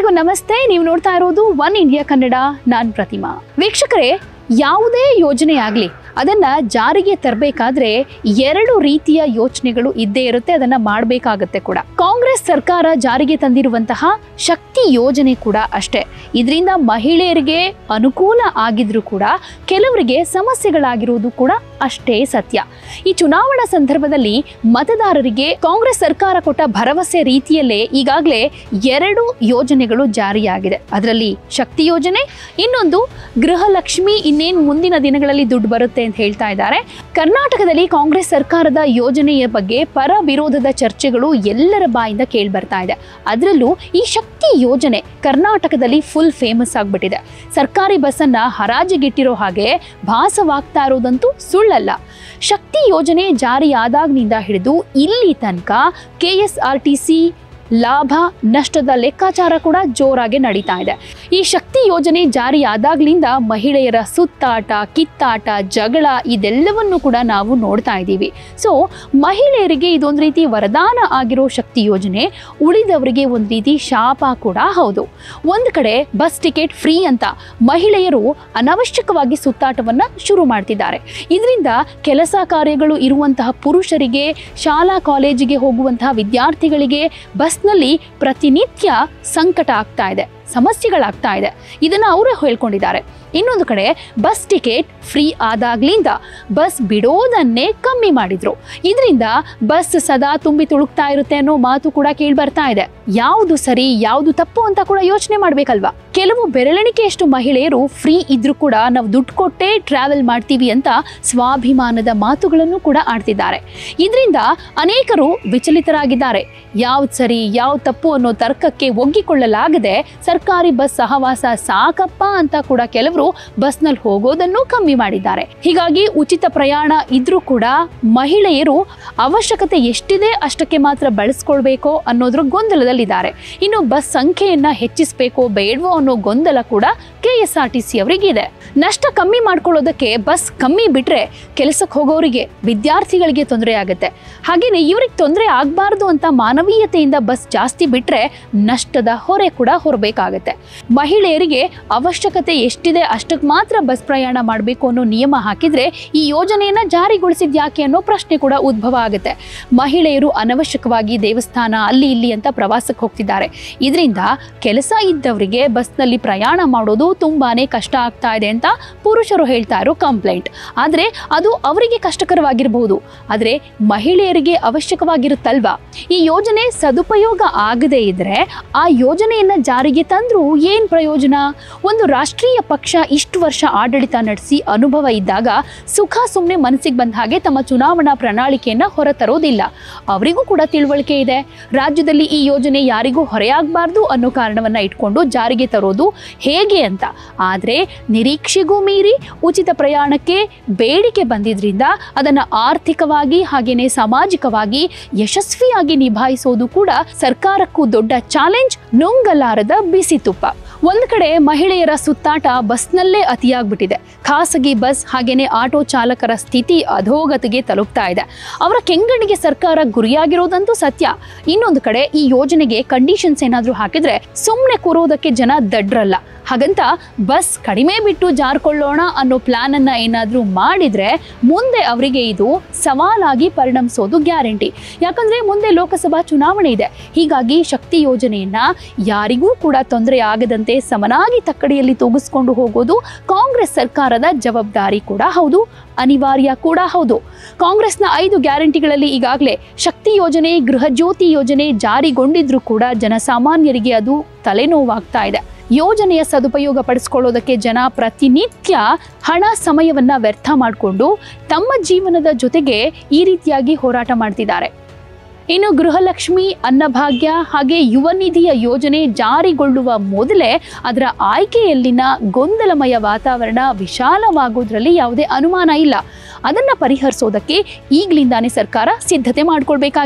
ಎಲ್ರಿಗೂ ನಮಸ್ತೆ ನೀವು ನೋಡ್ತಾ ಇರೋದು ಒನ್ ಇಂಡಿಯಾ ಕನ್ನಡ ನಾನ್ ಪ್ರತಿಮಾ ವೀಕ್ಷಕರೇ ಯಾವುದೇ ಯೋಜನೆ ಆಗಲಿ ಅದನ್ನ ಜಾರಿಗೆ ತರಬೇಕಾದ್ರೆ ಎರಡು ರೀತಿಯ ಯೋಚನೆಗಳು ಇದ್ದೇ ಇರುತ್ತೆ ಅದನ್ನ ಮಾಡಬೇಕಾಗತ್ತೆ ಕೂಡ ಕಾಂಗ್ರೆಸ್ ಸರ್ಕಾರ ಜಾರಿಗೆ ತಂದಿರುವಂತಹ ಶಕ್ತಿ ಯೋಜನೆ ಕೂಡ ಅಷ್ಟೇ ಇದರಿಂದ ಮಹಿಳೆಯರಿಗೆ ಅನುಕೂಲ ಆಗಿದ್ರು ಕೂಡ ಕೆಲವರಿಗೆ ಸಮಸ್ಯೆಗಳಾಗಿರುವುದು ಕೂಡ ಅಷ್ಟೇ ಸತ್ಯ ಈ ಚುನಾವಣಾ ಸಂದರ್ಭದಲ್ಲಿ ಮತದಾರರಿಗೆ ಕಾಂಗ್ರೆಸ್ ಸರ್ಕಾರ ಕೊಟ್ಟ ಭರವಸೆ ರೀತಿಯಲ್ಲೇ ಈಗಾಗಲೇ ಎರಡು ಯೋಜನೆಗಳು ಜಾರಿಯಾಗಿದೆ ಅದರಲ್ಲಿ ಶಕ್ತಿ ಯೋಜನೆ ಇನ್ನೊಂದು ಗೃಹಲಕ್ಷ್ಮಿ ಇನ್ನೇನು ಮುಂದಿನ ದಿನಗಳಲ್ಲಿ ದುಡ್ಡು ಬರುತ್ತೆ ಅಂತ ಹೇಳ್ತಾ ಇದ್ದಾರೆ ಕರ್ನಾಟಕದಲ್ಲಿ ಕಾಂಗ್ರೆಸ್ ಸರ್ಕಾರದ ಯೋಜನೆಯ ಬಗ್ಗೆ ಪರ ವಿರೋಧದ ಚರ್ಚೆಗಳು ಎಲ್ಲರ ಬಾಯಿಂದ ಕೇಳಿ ಬರ್ತಾ ಇದೆ ಅದರಲ್ಲೂ ಈ ಶಕ್ತಿ ಯೋಜನೆ ಕರ್ನಾಟಕದಲ್ಲಿ ಫುಲ್ ಫೇಮಸ್ ಆಗ್ಬಿಟ್ಟಿದೆ ಸರ್ಕಾರಿ ಬಸ್ಸನ್ನ ಹರಾಜಿಗಿಟ್ಟಿರೋ ಹಾಗೆ ಭಾಸವಾಗ್ತಾ ಇರೋದಂತೂ ಸುಳ್ಳಲ್ಲ ಶಕ್ತಿ ಯೋಜನೆ ಜಾರಿಯಾದಾಗಿನಿಂದ ಹಿಡಿದು ಇಲ್ಲಿ ತನಕ K S R T C ಲಾಭ ನಷ್ಟದ ಲೆಕ್ಕಾಚಾರ ಕೂಡ ಜೋರಾಗಿ ನಡೀತಾ ಇದೆ ಈ ಶಕ್ತಿ ಯೋಜನೆ ಜಾರಿಯಾದಾಗ್ಲಿಂದ ಮಹಿಳೆಯರ ಸುತ್ತಾಟ ಕಿತ್ತಾಟ ಜಗಳ ಇದೆಲ್ಲವನ್ನು ಕೂಡ ನಾವು ನೋಡ್ತಾ ಇದ್ದೀವಿ ಸೊ ಮಹಿಳೆಯರಿಗೆ ಇದೊಂದು ರೀತಿ ವರದಾನ ಆಗಿರೋ ಶಕ್ತಿ ಯೋಜನೆ ಉಳಿದವರಿಗೆ ಒಂದು ರೀತಿ ಶಾಪ ಕೂಡ ಹೌದು ಒಂದು ಕಡೆ ಬಸ್ ಟಿಕೆಟ್ ಫ್ರೀ ಅಂತ ಮಹಿಳೆಯರು ಅನವಶ್ಯಕವಾಗಿ ಸುತ್ತಾಟವನ್ನು ಶುರು ಮಾಡ್ತಿದ್ದಾರೆ ಇದರಿಂದ ಕೆಲಸ ಕಾರ್ಯಗಳು ಇರುವಂತಹ ಪುರುಷರಿಗೆ ಶಾಲಾ ಕಾಲೇಜಿಗೆ ಹೋಗುವಂತಹ ವಿದ್ಯಾರ್ಥಿಗಳಿಗೆ ಬಸ್ನಲ್ಲಿ ಪ್ರತಿನಿತ್ಯ ಸಂಕಟ ಆಗ್ತಾ ಇದೆ ಸಮಸ್ಯೆಗಳಾಗ್ತಾ ಇದೆ ಇದನ್ನು ಅವರು ಹೇಳ್ಕೊಂಡಿದ್ದಾರೆ ಇನ್ನೊಂದು ಕಡೆ ಬಸ್ ಟಿಕೆಟ್ ಫ್ರೀ ಆದಾಗ್ಲಿಂದ ಬಸ್ ಬಿಡೋದನ್ನೇ ಕಮ್ಮಿ ಮಾಡಿದ್ರು ಇದರಿಂದ ಬಸ್ ಸದಾ ತುಂಬಿ ತುಳುಕ್ತಾ ಇರುತ್ತೆ ಅನ್ನೋ ಮಾತು ಕೂಡ ಕೇಳಿ ಬರ್ತಾ ಇದೆ ಯಾವುದು ಸರಿ ಯಾವುದು ತಪ್ಪು ಅಂತ ಕೂಡ ಯೋಚನೆ ಮಾಡ್ಬೇಕಲ್ವಾ ಕೆಲವು ಬೆರಳೆಣಿಕೆಯಷ್ಟು ಮಹಿಳೆಯರು ಫ್ರೀ ಇದ್ರೂ ಕೂಡ ನಾವು ದುಡ್ಡು ಕೊಟ್ಟೇ ಟ್ರಾವೆಲ್ ಮಾಡ್ತೀವಿ ಅಂತ ಸ್ವಾಭಿಮಾನದ ಮಾತುಗಳನ್ನು ಕೂಡ ಆಡ್ತಿದ್ದಾರೆ ಇದರಿಂದ ಅನೇಕರು ವಿಚಲಿತರಾಗಿದ್ದಾರೆ ಯಾವ್ದು ಸರಿ ಯಾವ್ದು ತಪ್ಪು ಅನ್ನೋ ತರ್ಕಕ್ಕೆ ಒಗ್ಗಿಕೊಳ್ಳಲಾಗದೆ ಸರ್ಕಾರಿ ಬಸ್ ಸಹವಾಸ ಸಾಕಪ್ಪ ಅಂತ ಕೂಡ ಕೆಲವರು ಬಸ್ನಲ್ಲಿ ಹೋಗೋದನ್ನು ಕಮ್ಮಿ ಮಾಡಿದ್ದಾರೆ ಹೀಗಾಗಿ ಉಚಿತ ಪ್ರಯಾಣ ಇದ್ರೂ ಕೂಡ ಮಹಿಳೆಯರು ಅವಶ್ಯಕತೆ ಎಷ್ಟಿದೆ ಅಷ್ಟಕ್ಕೆ ಮಾತ್ರ ಬಳಸ್ಕೊಳ್ಬೇಕೋ ಅನ್ನೋದ್ರ ಗೊಂದಲದಲ್ಲಿದ್ದಾರೆ ಇನ್ನು ಬಸ್ ಸಂಖ್ಯೆಯನ್ನ ಹೆಚ್ಚಿಸಬೇಕೋ ಬೇಡವೋ ಅನ್ನೋ ಗೊಂದಲ ಕೂಡ K S R T C ಅವರಿಗಿದೆ ನಷ್ಟ ಕಮ್ಮಿ ಮಾಡ್ಕೊಳ್ಳೋದಕ್ಕೆ ಬಸ್ ಕಮ್ಮಿ ಬಿಟ್ರೆ ಕೆಲಸಕ್ಕೆ ಹೋಗೋರಿಗೆ ವಿದ್ಯಾರ್ಥಿಗಳಿಗೆ ತೊಂದರೆ ಆಗುತ್ತೆ ಹಾಗೇನೆ ಇವ್ರಿಗೆ ತೊಂದರೆ ಆಗಬಾರ್ದು ಅಂತ ಮಾನವೀಯತೆಯಿಂದ ಬಸ್ ಜಾಸ್ತಿ ಬಿಟ್ರೆ ನಷ್ಟದ ಹೊರೆ ಕೂಡ ಹೊರಬೇಕಾಗತ್ತೆ ಮಹಿಳೆಯರಿಗೆ ಅವಶ್ಯಕತೆ ಎಷ್ಟಿದೆ ಅಷ್ಟಕ್ಕೆ ಮಾತ್ರ ಬಸ್ ಪ್ರಯಾಣ ಮಾಡಬೇಕು ಅನ್ನೋ ನಿಯಮ ಹಾಕಿದ್ರೆ ಈ ಯೋಜನೆಯನ್ನ ಜಾರಿಗೊಳಿಸಿದ ಯಾಕೆ ಅನ್ನೋ ಪ್ರಶ್ನೆ ಕೂಡ ಉದ್ಭವ ಆಗುತ್ತೆ ಮಹಿಳೆಯರು ಅನವಶ್ಯಕವಾಗಿ ದೇವಸ್ಥಾನ ಅಲ್ಲಿ ಇಲ್ಲಿ ಅಂತ ಪ್ರವಾಸಕ್ಕೆ ಹೋಗ್ತಿದ್ದಾರೆ ಇದರಿಂದ ಕೆಲಸ ಇದ್ದವರಿಗೆ ಬಸ್ನಲ್ಲಿ ಪ್ರಯಾಣ ಮಾಡೋದು ತುಂಬಾನೇ ಕಷ್ಟ ಆಗ್ತಾ ಇದೆ ಅಂತ ಪುರುಷರು ಹೇಳ್ತಾ ಇರೋ ಕಂಪ್ಲೇಂಟ್ ಆದರೆ ಅದು ಅವರಿಗೆ ಕಷ್ಟಕರವಾಗಿರಬಹುದು ಆದರೆ ಮಹಿಳೆಯರಿಗೆ ಅವಶ್ಯಕವಾಗಿರುತ್ತಲ್ವಾ ಈ ಯೋಜನೆ ಸದುಪಯೋಗ ಆಗದೇ ಇದ್ರೆ ಆ ಯೋಜನೆಯನ್ನ ಜಾರಿಗೆ ತಂದ್ರೂ ಏನ್ ಪ್ರಯೋಜನ ಒಂದು ರಾಷ್ಟ್ರೀಯ ಪಕ್ಷ ಇಷ್ಟು ವರ್ಷ ಆಡಳಿತ ನಡೆಸಿ ಅನುಭವ ಇದ್ದಾಗ ಸುಖ ಸುಮ್ಮನೆ ಮನಸ್ಸಿಗೆ ಬಂದ ಹಾಗೆ ತಮ್ಮ ಚುನಾವಣಾ ಪ್ರಣಾಳಿಕೆಯನ್ನ ಹೊರತರೋದಿಲ್ಲ ಅವರಿಗೂ ಕೂಡ ತಿಳುವಳಿಕೆ ಇದೆ ರಾಜ್ಯದಲ್ಲಿ ಈ ಯೋಜನೆ ಯಾರಿಗೂ ಹೊರೆಯಾಗಬಾರ್ದು ಅನ್ನೋ ಕಾರಣವನ್ನ ಇಟ್ಕೊಂಡು ಜಾರಿಗೆ ತರೋದು ಹೇಗೆ ಅಂತ ಆದರೆ ನಿರೀಕ್ಷೆಗೂ ಮೀರಿ ಉಚಿತ ಪ್ರಯಾಣಕ್ಕೆ ಬೇಡಿಕೆ ಬಂದಿದ್ರಿಂದ ಅದನ್ನು ಆರ್ಥಿಕವಾಗಿ ಹಾಗೇನೆ ಸಾಮಾಜಿಕವಾಗಿ ಯಶಸ್ವಿಯಾಗಿ ನಿಭಾಯಿಸೋದು ಕೂಡ ಸರ್ಕಾರಕ್ಕೂ ದೊಡ್ಡ ಚಾಲೆಂಜ್ ನುಂಗಲಾರದ ಬಿಸಿ ತುಪ್ಪ ಒಂದು ಕಡೆ ಮಹಿಳೆಯರ ಸುತ್ತಾಟ ಬಸ್ನಲ್ಲೇ ಅತಿಯಾಗ್ಬಿಟ್ಟಿದೆ ಖಾಸಗಿ ಬಸ್ ಹಾಗೇನೆ ಆಟೋ ಚಾಲಕರ ಸ್ಥಿತಿ ಅಧೋಗತಿಗೆ ತಲುಪ್ತಾ ಇದೆ ಅವರ ಕೆಂಗಣ್ಣಿಗೆ ಸರ್ಕಾರ ಗುರಿಯಾಗಿರೋದಂತೂ ಸತ್ಯ ಇನ್ನೊಂದು ಕಡೆ ಈ ಯೋಜನೆಗೆ ಕಂಡೀಷನ್ಸ್ ಏನಾದರೂ ಹಾಕಿದ್ರೆ ಸುಮ್ಮನೆ ಕೂರೋದಕ್ಕೆ ಜನ ದಡ್ರಲ್ಲ ಹಾಗಂತ ಬಸ್ ಕಡಿಮೆ ಬಿಟ್ಟು ಜಾರ್ಕೊಳ್ಳೋಣ ಅನ್ನೋ ಪ್ಲಾನ್ ಅನ್ನ ಏನಾದರೂ ಮಾಡಿದ್ರೆ ಮುಂದೆ ಅವರಿಗೆ ಇದು ಸವಾಲಾಗಿ ಪರಿಣಮಿಸೋದು ಗ್ಯಾರಂಟಿ ಯಾಕಂದ್ರೆ ಮುಂದೆ ಲೋಕಸಭಾ ಚುನಾವಣೆ ಇದೆ ಹೀಗಾಗಿ ಶಕ್ತಿ ಯೋಜನೆಯನ್ನ ಯಾರಿಗೂ ಕೂಡ ತೊಂದರೆ ಆಗದಂತೆ ಸಮನಾಗಿ ತಕ್ಕಡಿಯಲ್ಲಿ ತೂಗಿಸ್ಕೊಂಡು ಹೋಗೋದು ಕಾಂಗ್ರೆಸ್ ಸರ್ಕಾರದ ಜವಾಬ್ದಾರಿ ಕೂಡ ಹೌದು ಅನಿವಾರ್ಯ ಕೂಡ ಹೌದು ಕಾಂಗ್ರೆಸ್ನ ಐದು ಗ್ಯಾರಂಟಿಗಳಲ್ಲಿ ಈಗಾಗಲೇ ಶಕ್ತಿ ಯೋಜನೆ ಗೃಹ ಜ್ಯೋತಿ ಯೋಜನೆ ಜಾರಿಗೊಂಡಿದ್ರೂ ಕೂಡ ಜನಸಾಮಾನ್ಯರಿಗೆ ಅದು ತಲೆನೋವಾಗ್ತಾ ಇದೆ ಯೋಜನೆಯ ಸದುಪಯೋಗ ಪಡಿಸ್ಕೊಳ್ಳೋದಕ್ಕೆ ಜನ ಪ್ರತಿನಿತ್ಯ ಹಣ ಸಮಯವನ್ನ ವ್ಯರ್ಥ ಮಾಡಿಕೊಂಡು ತಮ್ಮ ಜೀವನದ ಜೊತೆಗೆ ಈ ರೀತಿಯಾಗಿ ಹೋರಾಟ ಮಾಡ್ತಿದ್ದಾರೆ ಇನ್ನು ಗೃಹಲಕ್ಷ್ಮಿ ಅನ್ನಭಾಗ್ಯ ಹಾಗೆ ಯುವ ನಿಧಿಯ ಯೋಜನೆ ಜಾರಿಗೊಳ್ಳುವ ಮೊದಲೇ ಅದರ ಆಯ್ಕೆಯಲ್ಲಿನ ಗೊಂದಲಮಯ ವಾತಾವರಣ ವಿಶಾಲವಾಗೋದ್ರಲ್ಲಿ ಯಾವುದೇ ಅನುಮಾನ ಇಲ್ಲ ಅದನ್ನು ಪರಿಹರಿಸೋದಕ್ಕೆ ಈಗಲಿಂದಾನೇ ಸರ್ಕಾರ ಸಿದ್ಧತೆ ಮಾಡ್ಕೊಳ್ಬೇಕಾಗಿದೆ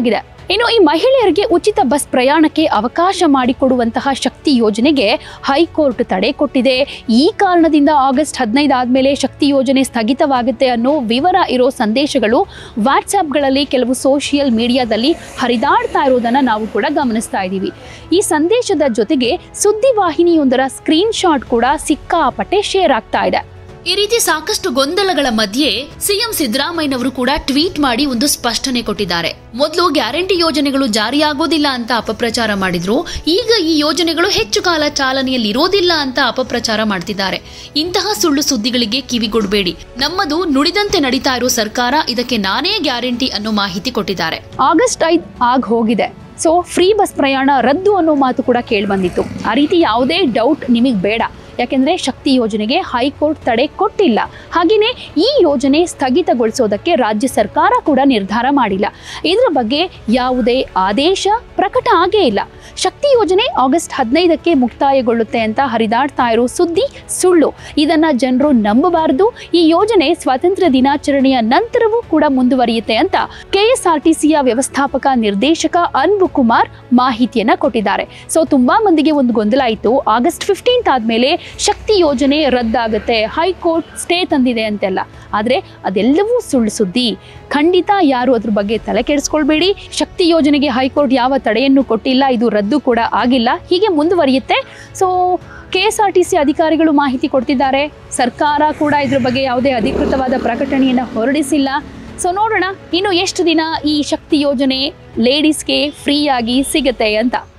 ಇನ್ನು ಈ ಮಹಿಳೆಯರಿಗೆ ಉಚಿತ ಬಸ್ ಪ್ರಯಾಣಕ್ಕೆ ಅವಕಾಶ ಮಾಡಿಕೊಡುವಂತಹ ಶಕ್ತಿ ಯೋಜನೆಗೆ ಹೈಕೋರ್ಟ್ ತಡೆ ಕೊಟ್ಟಿದೆ ಈ ಕಾರಣದಿಂದ ಆಗಸ್ಟ್ ಹದಿನೈದು ಆದಮೇಲೆ ಶಕ್ತಿ ಯೋಜನೆ ಸ್ಥಗಿತವಾಗುತ್ತೆ ಅನ್ನೋ ವಿವರ ಇರೋ ಸಂದೇಶಗಳು ವಾಟ್ಸ್ಆ್ಯಪ್ಗಳಲ್ಲಿ ಕೆಲವು ಸೋಷಿಯಲ್ ಮೀಡಿಯಾದಲ್ಲಿ ಹರಿದಾಡ್ತಾ ಇರೋದನ್ನು ನಾವು ಕೂಡ ಗಮನಿಸ್ತಾ ಇದ್ದೀವಿ ಈ ಸಂದೇಶದ ಜೊತೆಗೆ ಸುದ್ದಿವಾಹಿನಿಯೊಂದರ ಸ್ಕ್ರೀನ್ ಶಾಟ್ ಕೂಡ ಸಿಕ್ಕಾಪಟ್ಟೆ ಶೇರ್ ಆಗ್ತಾ ಇದೆ ಈ ರೀತಿ ಸಾಕಷ್ಟು ಗೊಂದಲಗಳ ಮಧ್ಯೆ ಸಿಎಂ ಸಿದ್ದರಾಮಯ್ಯನವರು ಕೂಡ ಟ್ವೀಟ್ ಮಾಡಿ ಒಂದು ಸ್ಪಷ್ಟನೆ ಕೊಟ್ಟಿದ್ದಾರೆ ಮೊದಲು ಗ್ಯಾರಂಟಿ ಯೋಜನೆಗಳು ಜಾರಿಯಾಗೋದಿಲ್ಲ ಅಂತ ಅಪಪ್ರಚಾರ ಮಾಡಿದ್ರು ಈಗ ಈ ಯೋಜನೆಗಳು ಹೆಚ್ಚು ಕಾಲ ಚಾಲನೆಯಲ್ಲಿ ಇರೋದಿಲ್ಲ ಅಂತ ಅಪಪ್ರಚಾರ ಮಾಡ್ತಿದ್ದಾರೆ ಇಂತಹ ಸುಳ್ಳು ಸುದ್ದಿಗಳಿಗೆ ಕಿವಿಗೊಡಬೇಡಿ ನಮ್ಮದು ನುಡಿದಂತೆ ನಡೀತಾ ಇರೋ ಸರ್ಕಾರ ಇದಕ್ಕೆ ನಾನೇ ಗ್ಯಾರಂಟಿ ಅನ್ನೋ ಮಾಹಿತಿ ಕೊಟ್ಟಿದ್ದಾರೆ ಆಗಸ್ಟ್ ಐದ್ ಆಗ್ ಹೋಗಿದೆ ಸೊ ಫ್ರೀ ಬಸ್ ಪ್ರಯಾಣ ರದ್ದು ಅನ್ನೋ ಮಾತು ಕೂಡ ಕೇಳಿ ಬಂದಿತ್ತು ಆ ರೀತಿ ಯಾವುದೇ ಡೌಟ್ ನಿಮಗೆ ಬೇಡ ಯಾಕೆಂದ್ರೆ ಶಕ್ತಿ ಯೋಜನೆಗೆ ಹೈಕೋರ್ಟ್ ತಡೆ ಕೊಟ್ಟಿಲ್ಲ ಹಾಗೆಯೇ ಈ ಯೋಜನೆ ಸ್ಥಗಿತಗೊಳಿಸೋದಕ್ಕೆ ರಾಜ್ಯ ಸರ್ಕಾರ ಕೂಡ ನಿರ್ಧಾರ ಮಾಡಿಲ್ಲ ಇದರ ಬಗ್ಗೆ ಯಾವುದೇ ಆದೇಶ ಪ್ರಕಟ ಆಗೇ ಇಲ್ಲ ಶಕ್ತಿ ಯೋಜನೆ ಆಗಸ್ಟ್ ಹದಿನೈದಕ್ಕೆ ಮುಕ್ತಾಯಗೊಳ್ಳುತ್ತೆ ಅಂತ ಹರಿದಾಡ್ತಾ ಇರೋ ಸುದ್ದಿ ಸುಳ್ಳು ಇದನ್ನ ಜನರು ನಂಬಬಾರದು ಈ ಯೋಜನೆ ಸ್ವಾತಂತ್ರ್ಯ ದಿನಾಚರಣೆಯ ನಂತರವೂ ಕೂಡ ಮುಂದುವರಿಯುತ್ತೆ ಅಂತ ಕೆಎಸ್ಆರ್ಟಿಸಿಯ ವ್ಯವಸ್ಥಾಪಕ ನಿರ್ದೇಶಕ ಅನ್ಬು ಕುಮಾರ್ ಮಾಹಿತಿಯನ್ನ ಕೊಟ್ಟಿದ್ದಾರೆ ಸೊ ತುಂಬಾ ಮಂದಿಗೆ ಒಂದು ಗೊಂದಲ ಇತ್ತು ಆಗಸ್ಟ್ ಫಿಫ್ಟೀನ್ತ್ ಆದ್ಮೇಲೆ ಶಕ್ತಿ ಯೋಜನೆ ರದ್ದಾಗುತ್ತೆ ಹೈಕೋರ್ಟ್ ಸ್ಟೇ ತಂದಿದೆ ಅಂತೆಲ್ಲ ಆದರೆ ಅದೆಲ್ಲವೂ ಸುಳ್ಳು ಸುದ್ದಿ ಖಂಡಿತ ಯಾರು ಅದ್ರ ಬಗ್ಗೆ ತಲೆ ಕೆಡಿಸ್ಕೊಳ್ಬೇಡಿ ಶಕ್ತಿ ಯೋಜನೆಗೆ ಹೈಕೋರ್ಟ್ ಯಾವ ತಡೆಯನ್ನು ಕೊಟ್ಟಿಲ್ಲ ಇದು ರದ್ದು ಕೂಡ ಆಗಿಲ್ಲ ಹೀಗೆ ಮುಂದುವರಿಯುತ್ತೆ so K S R T C ಅಧಿಕಾರಿಗಳು ಮಾಹಿತಿ ಕೊಡ್ತಿದ್ದಾರೆ ಸರ್ಕಾರ ಕೂಡ ಇದ್ರ ಬಗ್ಗೆ ಯಾವುದೇ ಅಧಿಕೃತವಾದ ಪ್ರಕಟಣೆಯನ್ನು ಹೊರಡಿಸಿಲ್ಲ ಸೊ ನೋಡೋಣ ಇನ್ನು ಎಷ್ಟು ದಿನ ಈ ಶಕ್ತಿ ಯೋಜನೆ ಲೇಡೀಸ್ಗೆ ಫ್ರೀಯಾಗಿ ಸಿಗುತ್ತೆ ಅಂತ